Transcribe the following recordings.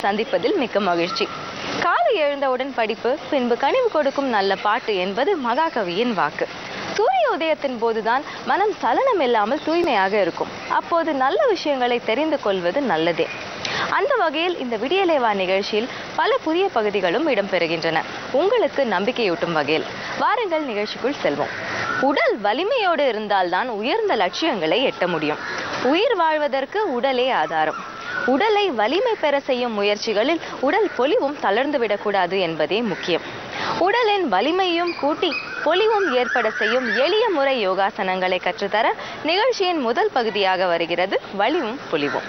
சந்திப்பதில் மிக்க மகிழ்ச்சி காலை எழுந்தவுடன் படிப்பு பின்பு கனிவு கொடுக்கும் நல்ல பாட்டு என்பது மகாகவியின் வாக்கு சூரிய உதயத்தின் போதுதான் மனம் சலனம் இல்லாமல் தூய்மையாக இருக்கும் அப்போது நல்ல விஷயங்களை தெரிந்து கொள்வது நல்லதே அந்த வகையில் இந்த விடியலேவா நிகழ்ச்சியில் பல புதிய பகுதிகளும் இடம்பெறுகின்றன உங்களுக்கு நம்பிக்கையூட்டும் வகையில் வாருங்கள் நிகழ்ச்சிக்குள் செல்வோம் உடல் வலிமையோடு இருந்தால்தான் உயர்ந்த லட்சியங்களை எட்ட முடியும் உயிர் வாழ்வதற்கு உடலே ஆதாரம் உடலை வலிமை பெற செய்யும் முயற்சிகளில் உடல் பொலிவும் தளர்ந்து விடக்கூடாது என்பதே முக்கியம் உடலின் வலிமையும் கூட்டி பொலிவும் ஏற்பட செய்யும் எளிய முறை யோகாசனங்களை கற்றுத்தர நிகழ்ச்சியின் முதல் பகுதியாக வருகிறது வலிவும் பொலிவும்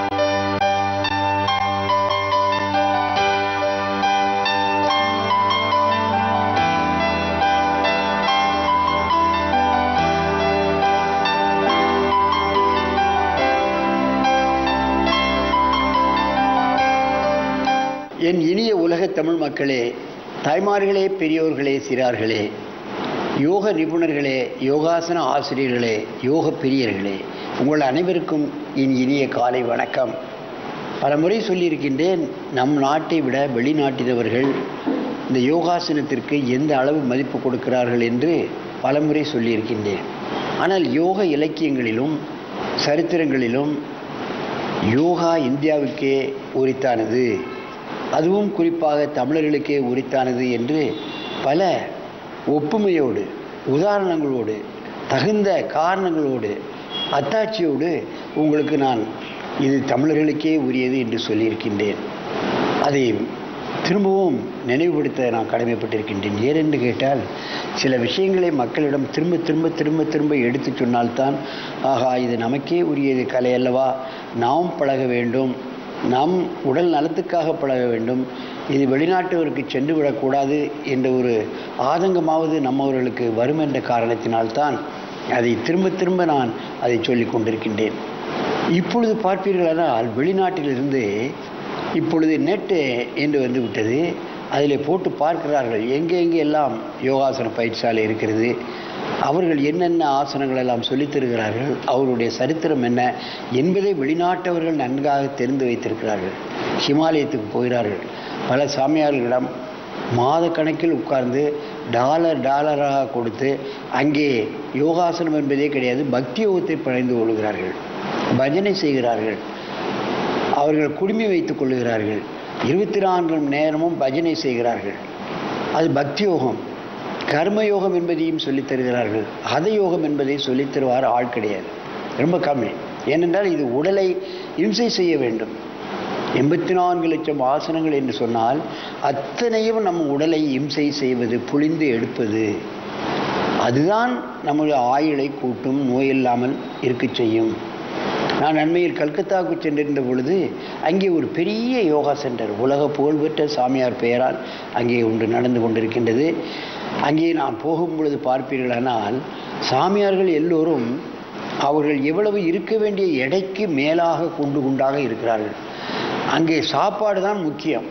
என் இனிய உலகத் தமிழ் மக்களே தாய்மார்களே பெரியோர்களே சிறார்களே யோக நிபுணர்களே யோகாசன ஆசிரியர்களே யோக பிரியர்களே உங்கள் அனைவருக்கும் என் இனிய காலை வணக்கம் பல முறை சொல்லியிருக்கின்றேன் நம் நாட்டை விட வெளிநாட்டினவர்கள் இந்த யோகாசனத்திற்கு எந்த அளவு மதிப்பு கொடுக்கிறார்கள் என்று பல முறை சொல்லியிருக்கின்றேன் ஆனால் யோக இலக்கியங்களிலும் சரித்திரங்களிலும் யோகா இந்தியாவுக்கே உரித்தானது அதுவும் குறிப்பாக தமிழர்களுக்கே உரித்தானது என்று பல ஒப்புமையோடு உதாரணங்களோடு தகுந்த காரணங்களோடு அத்தாட்சியோடு உங்களுக்கு நான் இது தமிழர்களுக்கே உரியது என்று சொல்லியிருக்கின்றேன் அதை திரும்பவும் நினைவுபடுத்த நான் கடமைப்பட்டிருக்கின்றேன் ஏனென்று கேட்டால் சில விஷயங்களை மக்களிடம் திரும்ப திரும்ப திரும்ப திரும்ப எடுத்து சொன்னால்தான் ஆகா இது நமக்கே உரியது கலை அல்லவா நாம் பழக வேண்டும் நம் உடல் நலத்துக்காக பழக வேண்டும் இது வெளிநாட்டவருக்கு சென்று விடக்கூடாது என்ற ஒரு ஆதங்கமாவது நம்மவர்களுக்கு வரும் என்ற காரணத்தினால்தான் அதை திரும்ப திரும்ப நான் அதை சொல்லிக் கொண்டிருக்கின்றேன் இப்பொழுது பார்ப்பீர்களானால் வெளிநாட்டிலிருந்து இப்பொழுது நெட்டு என்று வந்து விட்டது அதில் போட்டு பார்க்கிறார்கள் எங்கே எங்கே எல்லாம் யோகாசன பயிற்சியாலை இருக்கிறது அவர்கள் என்னென்ன ஆசனங்கள் எல்லாம் சொல்லித் தருகிறார்கள் அவருடைய சரித்திரம் என்ன என்பதை வெளிநாட்டவர்கள் நன்காக தெரிந்து வைத்திருக்கிறார்கள் ஹிமாலயத்துக்கு போகிறார்கள் பல சாமியார்களிடம் மாத கணக்கில் உட்கார்ந்து டாலர் டாலராக கொடுத்து அங்கே யோகாசனம் என்பதே கிடையாது பக்தி யோகத்தை படைந்து கொள்கிறார்கள் பஜனை செய்கிறார்கள் அவர்கள் குடுமி வைத்துக் கொள்ளுகிறார்கள் இருபத்தி நான்கு மணி நேரமும் பஜனை செய்கிறார்கள் அது பக்தி யோகம் கர்மயோகம் என்பதையும் சொல்லித் தருகிறார்கள் ஹத யோகம் என்பதை சொல்லித் தருவார் ஆள் கிடையாது ரொம்ப கம்மி ஏனென்றால் இது உடலை இம்சை செய்ய வேண்டும் எண்பத்தி நான்கு லட்சம் ஆசனங்கள் என்று சொன்னால் அத்தனையும் நம் உடலை இம்சை செய்வது புளிந்து எடுப்பது அதுதான் நம்முடைய ஆயுளை கூட்டும் நோயில்லாமல் இருக்கச் செய்யும் நான் அண்மையில் கல்கத்தாவுக்கு சென்றிருந்த பொழுது அங்கே ஒரு பெரிய யோகா சென்டர் உலக புகழ்பெற்ற சாமியார் பெயரால் அங்கே ஒன்று நடந்து கொண்டிருக்கின்றது அங்கே நான் போகும் பொழுது பார்ப்பீர்களானால் சாமியார்கள் எல்லோரும் அவர்கள் எவ்வளவு இருக்க வேண்டிய எடைக்கு மேலாக குண்டு குண்டாக இருக்கிறார்கள் அங்கே சாப்பாடு தான் முக்கியம்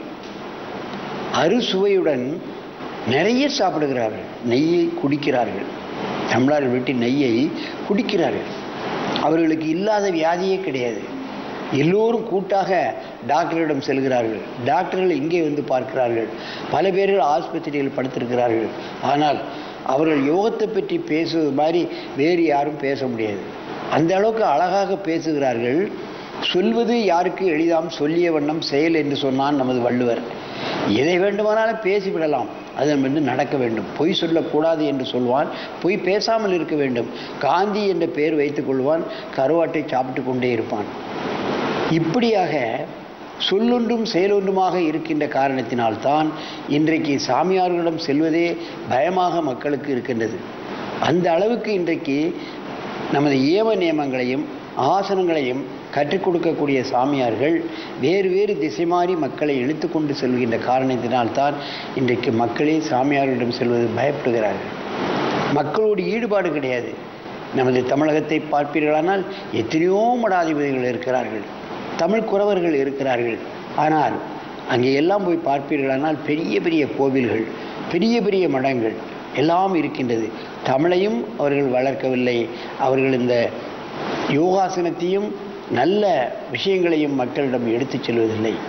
அறுசுவையுடன் நிறைய சாப்பிடுகிறார்கள் நெய்யை குடிக்கிறார்கள் தமிழர் வீட்டில் நெய்யை குடிக்கிறார்கள் அவர்களுக்கு இல்லாத வியாதியே கிடையாது எல்லோரும் கூட்டாக டாக்டரிடம் செல்கிறார்கள் டாக்டர்கள் இங்கே வந்து பார்க்கிறார்கள் பல பேர்கள் ஆஸ்பத்திரியில் படுத்திருக்கிறார்கள் ஆனால் அவர்கள் யோகத்தை பற்றி பேசுவது மாதிரி வேறு யாரும் பேச முடியாது அந்த அளவுக்கு அழகாக பேசுகிறார்கள் சொல்வது யாருக்கு எளிதாம் சொல்லிய வண்ணம் செயல் என்று சொன்னான் நமது வள்ளுவர் எதை வேண்டுமானாலும் பேசிவிடலாம் அதன் வந்து நடக்க வேண்டும் பொய் சொல்லக்கூடாது என்று சொல்வான் பொய் பேசாமல் இருக்க வேண்டும் காந்தி என்ற பெயர் வைத்துக் கொள்வான் கருவாட்டை சாப்பிட்டு கொண்டே இருப்பான் இப்படியாக சொல்லொன்றும் செயலொன்றுமாக இருக்கின்ற காரணத்தினால்தான் இன்றைக்கு சாமியார்களிடம் செல்வதே பயமாக மக்களுக்கு இருக்கின்றது அந்த அளவுக்கு இன்றைக்கு நமது ஏம நியமங்களையும் ஆசனங்களையும் கற்றுக் கொடுக்கக்கூடிய சாமியார்கள் வேறு வேறு திசை மாறி மக்களை இழுத்து கொண்டு செல்கின்ற காரணத்தினால்தான் இன்றைக்கு மக்களே சாமியார்களிடம் செல்வது பயப்படுகிறார்கள் மக்களோடு ஈடுபாடு கிடையாது நமது தமிழகத்தை பார்ப்பீர்களானால் எத்தனையோ மடாதிபதிகள் இருக்கிறார்கள் தமிழ் குறவர்கள் இருக்கிறார்கள் ஆனால் அங்கே எல்லாம் போய் பார்ப்பீர்களானால் பெரிய பெரிய கோவில்கள் பெரிய பெரிய மடங்கள் எல்லாம் இருக்கின்றது தமிழையும் அவர்கள் வளர்க்கவில்லை அவர்கள் இந்த யோகாசனத்தையும் நல்ல விஷயங்களையும் மக்களிடம் எடுத்துச் செல்வதில்லை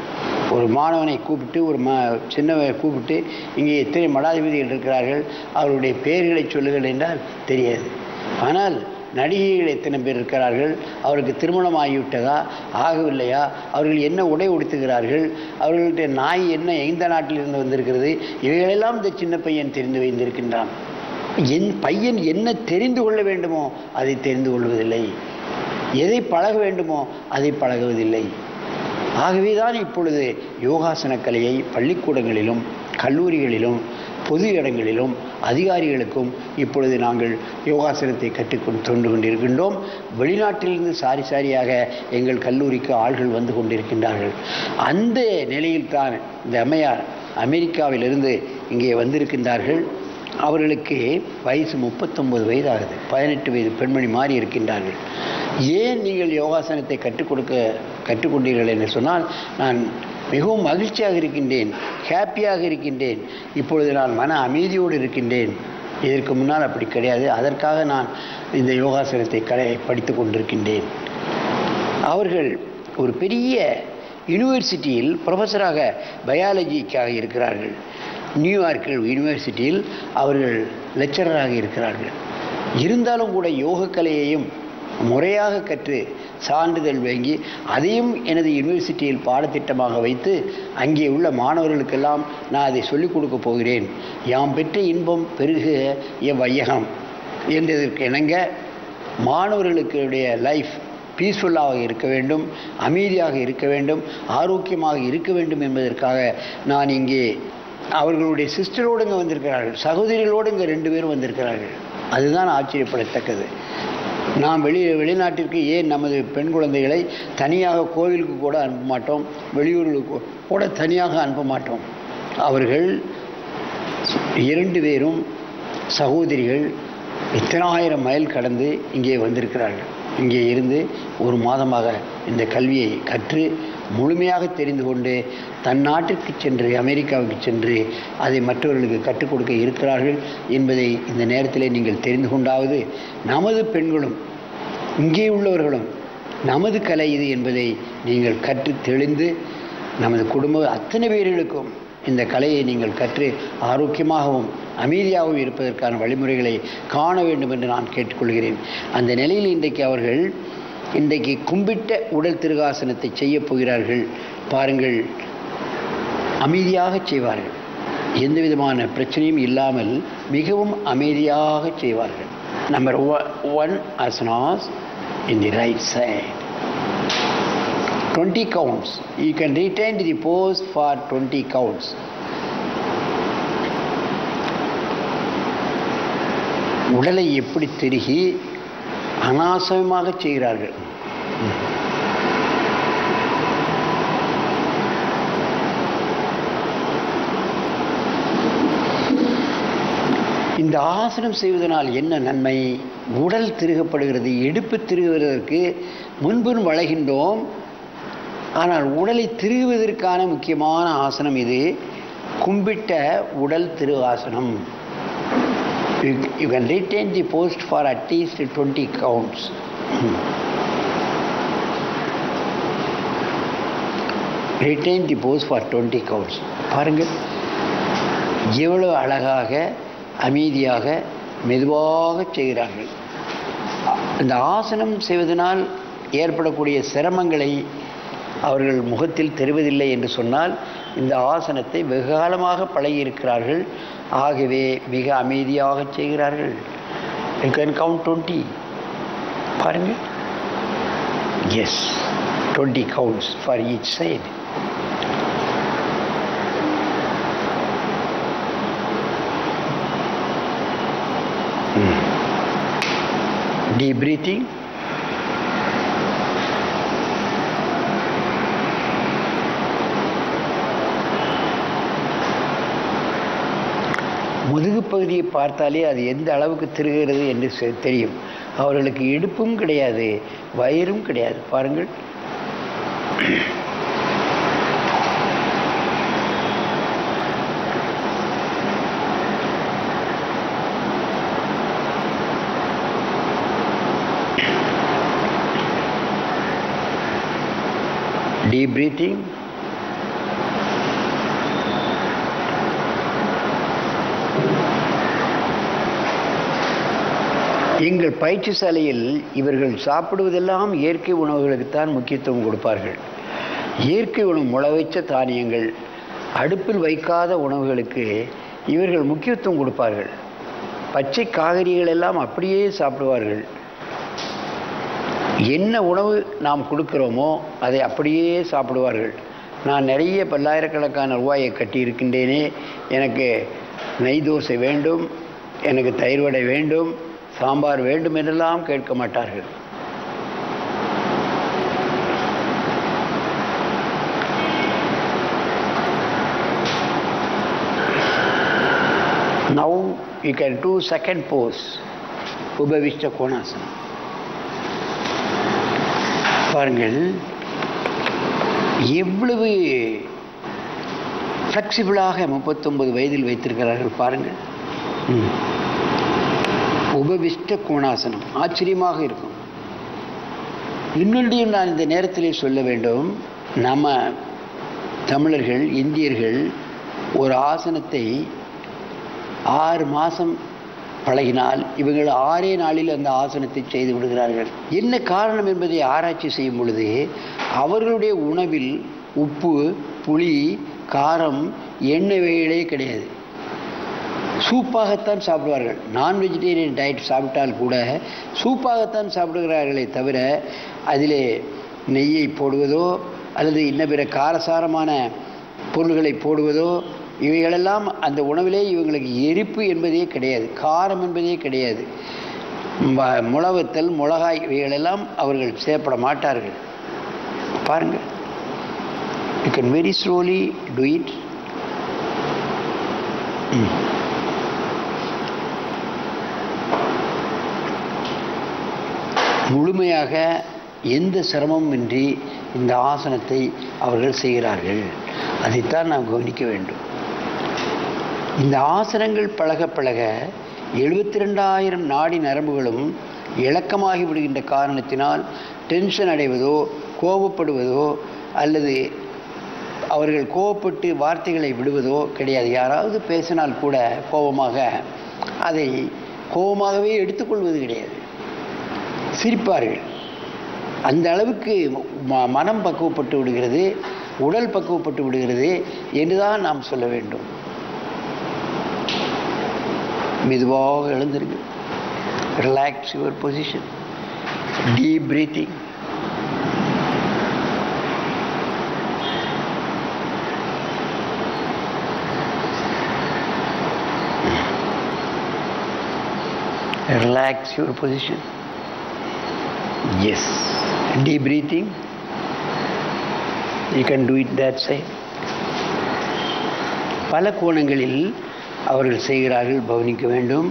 ஒரு மாணவனை கூப்பிட்டு ஒரு மா சின்னவனை கூப்பிட்டு இங்கே எத்தனை மடாதிபதிகள் இருக்கிறார்கள் அவருடைய பெயர்களை சொல்லுங்கள் என்றால் தெரியாது ஆனால் நடிகைகள் எத்தனை பேர் இருக்கிறார்கள் அவருக்கு திருமணம் ஆகிவிட்டதா ஆகவில்லையா அவர்கள் என்ன உடை உடுத்துகிறார்கள் அவர்களுடைய நாய் என்ன எந்த நாட்டிலிருந்து வந்திருக்கிறது இவைகளெல்லாம் இந்த சின்ன பையன் தெரிந்து வைத்திருக்கின்றான் என் பையன் என்ன தெரிந்து கொள்ள வேண்டுமோ அதை தெரிந்து கொள்வதில்லை எதை பழக வேண்டுமோ அதை பழகுவதில்லை ஆகவே தான் இப்பொழுது யோகாசன கலையை பள்ளிக்கூடங்களிலும் கல்லூரிகளிலும் பொது இடங்களிலும் அதிகாரிகளுக்கும் இப்பொழுது நாங்கள் யோகாசனத்தை கற்றுக்கொண்டு தொண்டு கொண்டிருக்கின்றோம் வெளிநாட்டிலிருந்து சாரி சாரியாக எங்கள் கல்லூரிக்கு ஆள்கள் வந்து கொண்டிருக்கின்றார்கள் அந்த நிலையில்தான் இந்த அம்மையார் அமெரிக்காவிலிருந்து இங்கே வந்திருக்கின்றார்கள் அவர்களுக்கு வயசு முப்பத்தொன்பது வயது ஆகுது பதினெட்டு வயது பெண்மணி மாறி இருக்கின்றார்கள் ஏன் நீங்கள் யோகாசனத்தை கற்றுக் கொடுக்க கற்றுக்கொண்டீர்கள் என்று சொன்னால் நான் மிகவும் மகிழ்ச்சியாக இருக்கின்றேன் ஹாப்பியாக இருக்கின்றேன் இப்பொழுது நான் மன அமைதியோடு இருக்கின்றேன் இதற்கு முன்னால் அப்படி கிடையாது அதற்காக நான் இந்த யோகாசனத்தை கலை படித்து கொண்டிருக்கின்றேன் அவர்கள் ஒரு பெரிய யூனிவர்சிட்டியில் ப்ரொஃபஸராக பயாலஜிக்காக இருக்கிறார்கள் நியூயார்க் யூனிவர்சிட்டியில் அவர்கள் லெக்சரராக இருக்கிறார்கள் இருந்தாலும் கூட யோகக்கலையையும் முறையாக கற்று சான்றிதழ் வாங்கி அதையும் எனது யூனிவர்சிட்டியில் பாடத்திட்டமாக வைத்து அங்கே உள்ள மாணவர்களுக்கெல்லாம் நான் அதை சொல்லிக் கொடுக்க போகிறேன் யாம் பெற்ற இன்பம் பெருக என் வையகம் என்றதற்கு இணங்க மாணவர்களுடைய லைஃப் பீஸ்ஃபுல்லாக இருக்க வேண்டும் அமைதியாக இருக்க வேண்டும் ஆரோக்கியமாக இருக்க வேண்டும் என்பதற்காக நான் இங்கே அவர்களுடைய சிஸ்டரோடு இங்கே வந்திருக்கிறார்கள் சகோதரிகளோடு இங்கே ரெண்டு பேரும் வந்திருக்கிறார்கள் அதுதான் ஆச்சரியப்படத்தக்கது நாம் வெளி வெளிநாட்டிற்கு ஏன் நமது பெண் குழந்தைகளை தனியாக கோவிலுக்கு கூட அனுப்ப மாட்டோம் வெளியூர்களுக்கு கூட தனியாக அனுப்ப மாட்டோம் அவர்கள் இரண்டு பேரும் சகோதரிகள் இத்தனாயிரம் மைல் கடந்து இங்கே வந்திருக்கிறார்கள் இங்கே இருந்து ஒரு மாதமாக இந்த கல்வியை கற்று முழுமையாக தெரிந்து கொண்டு தன் நாட்டிற்கு சென்று அமெரிக்காவுக்கு சென்று அதை மற்றவர்களுக்கு கற்றுக் கொடுக்க இருக்கிறார்கள் என்பதை இந்த நேரத்திலே நீங்கள் தெரிந்து கொண்டாவது நமது பெண்களும் இங்கே உள்ளவர்களும் நமது கலை இது என்பதை நீங்கள் கற்று தெளிந்து நமது குடும்ப அத்தனை பேர்களுக்கும் இந்த கலையை நீங்கள் கற்று ஆரோக்கியமாகவும் அமைதியாகவும் இருப்பதற்கான வழிமுறைகளை காண வேண்டும் என்று நான் கேட்டுக்கொள்கிறேன் அந்த நிலையில் இன்றைக்கு அவர்கள் இன்றைக்கு கும்பிட்ட உடல் திருகாசனத்தை செய்ய போகிறார்கள் பாருங்கள் அமைதியாக செய்வார்கள் எந்த விதமான பிரச்சனையும் இல்லாமல் மிகவும் அமைதியாக செய்வார்கள் number one asanas in the right side 20 counts. You can retain the pose for 20 counts. உடலை எப்படி திருகி அனாசயமாக செய்கிறார்கள் இந்த ஆசனம் செய்வதனால் என்ன நன்மை உடல் திருகப்படுகிறது இடுப்பு திருகுவதற்கு முன்பும் வளைகின்றோம் ஆனால் உடலை திருகுவதற்கான முக்கியமான ஆசனம் இது கும்பிட்ட உடல் திரு ஆசனம் you can retain the pose for at least twenty counts retain the pose for twenty counts பாருங்கள் எவ்வளோ அழகாக அமைதியாக மெதுவாக செய்கிறார்கள் இந்த ஆசனம் செய்வதனால் ஏற்படக்கூடிய சிரமங்களை அவர்கள் முகத்தில் தெரிவதில்லை என்று சொன்னால் இந்த ஆசனத்தை வெகு காலமாக பழகியிருக்கிறார்கள் ஆகவே மிக அமைதியாக செய்கிறார்கள் யூ கேன் கவுண்ட் டுவெண்ட்டி பாருங்கள் yes twenty counts for each side deep breathing முதுகு பகுதியை பார்த்தாலே அது எந்த அளவுக்கு திருகிறது என்று செ- தெரியும் அவர்களுக்கு இடுப்பும் கிடையாது வயிறும் கிடையாது பாருங்கள் deep breathing எங்கள் பயிற்சி சாலையில் இவர்கள் சாப்பிடுவதெல்லாம் இயற்கை உணவுகளுக்குத்தான் முக்கியத்துவம் கொடுப்பார்கள் இயற்கை உணவு முளவைச்ச தானியங்கள் அடுப்பில் வைக்காத உணவுகளுக்கு இவர்கள் முக்கியத்துவம் கொடுப்பார்கள் பச்சை காய்கறிகள் எல்லாம் அப்படியே சாப்பிடுவார்கள் என்ன உணவு நாம் கொடுக்கிறோமோ அதை அப்படியே சாப்பிடுவார்கள் நான் நிறைய பல்லாயிரக்கணக்கான ரூபாயை கட்டியிருக்கின்றேனே எனக்கு நெய் தோசை வேண்டும் எனக்கு தயிர் வடை வேண்டும் சாம்பார் வேண்டும் என்றெல்லாம் கேட்க மாட்டார்கள் Now you can do second pose, Ubhavishta Konasana. பாருங்கள் எவ்வளவு ஃப்ளெக்சிபிளாக முப்பத்தொன்பது வயதில் வைத்திருக்கிறார்கள் பாருங்கள் ம். உபவிஷ்ட கோணாசனம் ஆச்சரியமாக இருக்கும் இன்னொன்றையும் நான் இந்த நேரத்திலே சொல்ல வேண்டும் நம்ம தமிழர்கள் இந்தியர்கள் ஒரு ஆசனத்தை ஆறு மாதம் பழகினால் இவங்கள் ஆறே நாளில் அந்த ஆசனத்தை செய்து விடுகிறார்கள் என்ன காரணம் என்பதை ஆராய்ச்சி செய்யும் பொழுது அவர்களுடைய உணவில் உப்பு புளி காரம் எண்ணெய் வகைகளே கிடையாது சூப்பாகத்தான் சாப்பிடுவார்கள் நான் வெஜிடேரியன் டயட் சாப்பிட்டால் கூட சூப்பாகத்தான் சாப்பிடுகிறார்களே தவிர அதிலே நெய்யை போடுவதோ அல்லது இன்ன பிற காரசாரமான பொருள்களை போடுவதோ இவைகளெல்லாம் அந்த உணவிலே இவங்களுக்கு எரிப்பு என்பதே கிடையாது காரம் என்பதே கிடையாது ம- முளவத்தல் மிளகாய் இவைகளெல்லாம் அவர்கள் சேர்ப்பட மாட்டார்கள் பாருங்கள் you can very slowly do it முழுமையாக எந்த சிரமமும் இன்றி இந்த ஆசனத்தை அவர்கள் செய்கிறார்கள் அதைத்தான் நாம் கவனிக்க வேண்டும் இந்த ஆசனங்கள் பழக பழக எழுபத்தி ரெண்டாயிரம் நாடி நரம்புகளும் இளக்கமாகி விடுகின்ற காரணத்தினால் டென்ஷன் அடைவதோ கோபப்படுவதோ அல்லது அவர்கள் கோபப்பட்டு வார்த்தைகளை விடுவதோ கிடையாது யாராவது பேசினால் கூட கோபமாக அதை கோபமாகவே எடுத்துக்கொள்வது கிடையாது சிரிப்பார்கள் அந்த அளவுக்கு ம- மனம் பக்குவப்பட்டு விடுகிறது உடல் பக்குவப்பட்டு விடுகிறது என்றுதான் நாம் சொல்ல வேண்டும் மெதுவாக எழுந்திருக்கு relax your position deep breathing relax your position yes deep breathing you can do it that side பல கோணங்களில் அவர்கள் செய்கிறார்கள் கவனிக்க வேண்டும்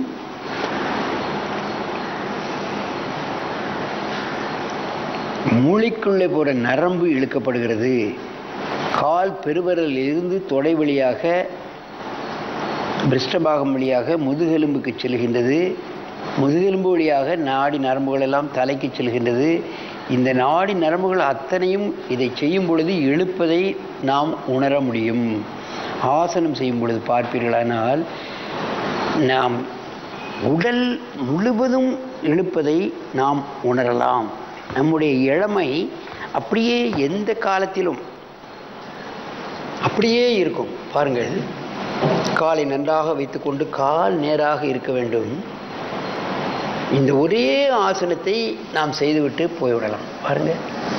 மூளைக்குள்ளே போற நரம்பு இழுக்கப்படுகிறது கால் பெருவரலில் இருந்து தொடை வழியாக பிருஷ்டபாகம் வழியாக முதுகெலும்புக்கு செல்கின்றது முதுகெலும்பு வழியாக நாடி நரம்புகள் எல்லாம் தலைக்கு செல்கின்றது இந்த நாடி நரம்புகள் அத்தனையும் இதை செய்யும் பொழுது இழுப்பதை நாம் உணர முடியும் ஆசனம் செய்யும் பொழுது பார்ப்பீர்களானால் நாம் உடல் முழுவதும் இழுப்பதை நாம் உணரலாம் நம்முடைய இளமை அப்படியே எந்த காலத்திலும் அப்படியே இருக்கும் பாருங்கள் காலை நன்றாக வைத்துக்கொண்டு கால் நேராக இருக்க வேண்டும் இந்த ஒரே ஆசனத்தை நாம் செய்துவிட்டு போய்விடலாம் பாருங்க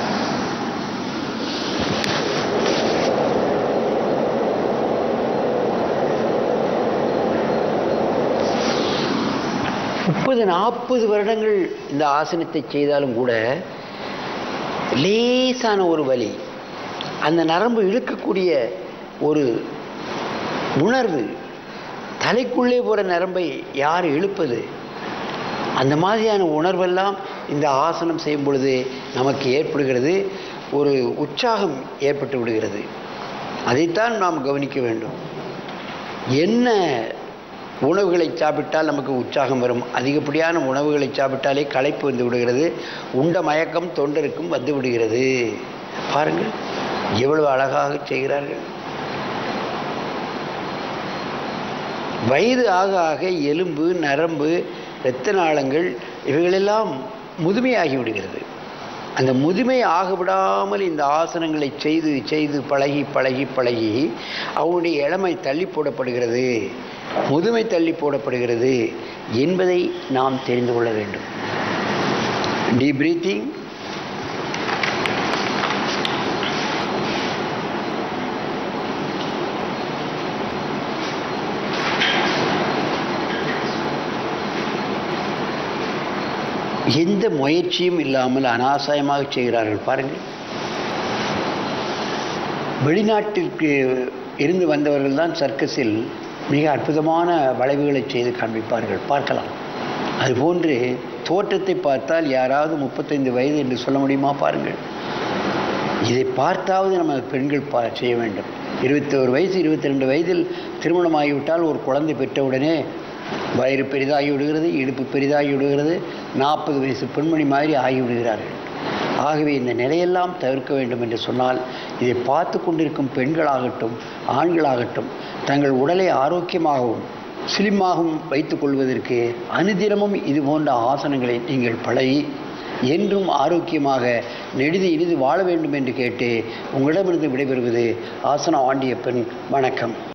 முப்பது நாற்பது வருடங்கள் இந்த ஆசனத்தை செய்தாலும் கூட லேசான ஒரு வலி அந்த நரம்பு இழுக்கக்கூடிய ஒரு உணர்வு தலைக்குள்ளே போகிற நரம்பை யார் இழுப்பது அந்த மாதிரியான உணர்வெல்லாம் இந்த ஆசனம் செய்யும் பொழுது நமக்கு ஏற்படுகிறது ஒரு உற்சாகம் ஏற்பட்டு விடுகிறது அதைத்தான் நாம் கவனிக்க வேண்டும் என்ன உணவுகளை சாப்பிட்டால் நமக்கு உற்சாகம் வரும் அதிகப்படியான உணவுகளை சாப்பிட்டாலே களைப்பு வந்து விடுகிறது உண்ட மயக்கம் தொண்டருக்கும் வந்து விடுகிறது பாருங்கள் எவ்வளவு அழகாக செய்கிறார்கள் வயது ஆக ஆக எலும்பு நரம்பு இரத்த நாளங்கள் இவைகளெல்லாம் முதுமையாகி விடுகிறது அந்த முதுமை ஆக விடாமல் இந்த ஆசனங்களை செய்து செய்து பழகி பழகி பழகி அவனுடைய இளமை தள்ளி போடப்படுகிறது முதுமை தள்ளி போடப்படுகிறது என்பதை நாம் தெரிந்து கொள்ள வேண்டும் டீப் பிரீத்திங் எந்த முயற்சியும் இல்லாமல் அனாசாயமாக செய்கிறார்கள் பாருங்கள் வெளிநாட்டிற்கு இருந்து வந்தவர்கள் தான் சர்க்கஸில் மிக அற்புதமான வளைவுகளை செய்து காண்பிப்பார்கள் பார்க்கலாம் அதுபோன்று தோற்றத்தை பார்த்தால் யாராவது முப்பத்தைந்து வயது என்று சொல்ல முடியுமா பாருங்கள் இதை பார்த்தாவது நம்ம பெண்கள் பா செய்ய வேண்டும் இருபத்தோரு வயசு இருபத்தி ரெண்டு வயதில் திருமணமாகிவிட்டால் ஒரு குழந்தை பெற்றவுடனே வயிறு பெரிதாகி விடுகிறது இடுப்பு பெரிதாகி விடுகிறது நாற்பது வயசு பெண்மணி மாதிரி ஆகிவிடுகிறார்கள் ஆகவே இந்த நிலையெல்லாம் தவிர்க்க வேண்டும் என்று சொன்னால் இதை பார்த்து கொண்டிருக்கும் பெண்களாகட்டும் ஆண்களாகட்டும் தங்கள் உடலை ஆரோக்கியமாகவும் ஸ்லிம்மாகவும் வைத்துக் கொள்வதற்கு அனுதினமும் இது போன்ற ஆசனங்களை நீங்கள் பழகி என்றும் ஆரோக்கியமாக நெடுது இனிது வாழ வேண்டும் என்று கேட்டு உங்களிடமிருந்து விடைபெறுவது ஆசன ஆண்டிய பெண் வணக்கம்